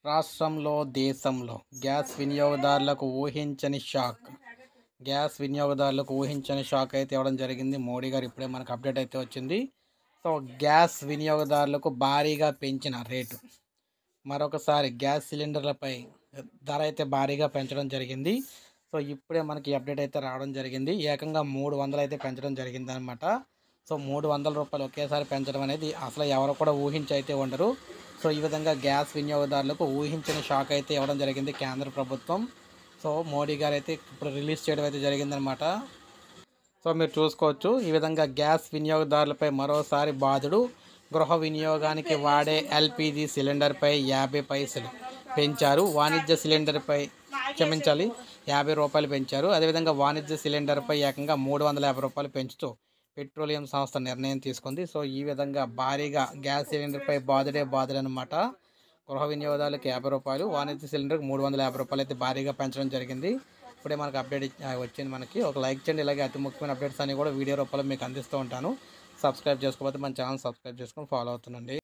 రాష్ట్రంలో దేశంలో గ్యాస్ వినియోగదారులకు ఊహించని షాక్ గ్యాస్ వినియోగదారులకు ఊహించని షాక్ అయితే ఇవ్వడం జరిగింది మోడీ గారు ఇప్పుడే మనకు అప్డేట్ అయితే వచ్చింది సో గ్యాస్ వినియోగదారులకు భారీగా పెంచిన రేటు మరొకసారి గ్యాస్ సిలిండర్లపై ధర అయితే భారీగా పెంచడం జరిగింది సో ఇప్పుడే మనకి అప్డేట్ అయితే రావడం జరిగింది ఏకంగా మూడు వందలు అయితే పెంచడం జరిగింది అనమాట సో మూడు వందల రూపాయలు ఒకేసారి పెంచడం అనేది అసలు ఎవరు కూడా ఊహించి అయితే ఉండరు సో ఈ విధంగా గ్యాస్ వినియోగదారులకు ఊహించని షాక్ అయితే ఇవ్వడం జరిగింది కేంద్ర ప్రభుత్వం సో మోడీ గారు అయితే ఇప్పుడు రిలీజ్ చేయడం అయితే జరిగిందనమాట సో మీరు చూసుకోవచ్చు ఈ విధంగా గ్యాస్ వినియోగదారులపై మరోసారి బాధుడు గృహ వినియోగానికి వాడే ఎల్పిజి సిలిండర్పై యాభై పైసలు పెంచారు వాణిజ్య సిలిండర్పై క్షమించాలి యాభై రూపాయలు పెంచారు అదేవిధంగా వాణిజ్య సిలిండర్పై ఏకంగా మూడు వందల యాభై రూపాయలు పెంచుతూ పెట్రోలియం సంస్థ నిర్ణయం తీసుకుంది సో ఈ విధంగా భారీగా గ్యాస్ సిలిండర్పై బాధుడే బాధుడు అనమాట గృహ వినియోగదారులకు యాభై రూపాయలు వాణిజ్య సిలిండర్కి మూడు వందల యాభై రూపాయలు అయితే భారీగా పెంచడం జరిగింది ఇప్పుడే మనకు అప్డేట్ ఇచ్చి- ఆ, వచ్చింది మనకి ఒక లైక్ చేయండి ఇలాగే అతి ముఖ్యమైన అప్డేట్స్ అన్ని కూడా వీడియో రూపంలో మీకు అందిస్తూ ఉంటాను సబ్స్క్రైబ్ చేసుకోకపోతే మన ఛానల్ సబ్స్క్రైబ్ చేసుకొని ఫాలో అవుతుండండి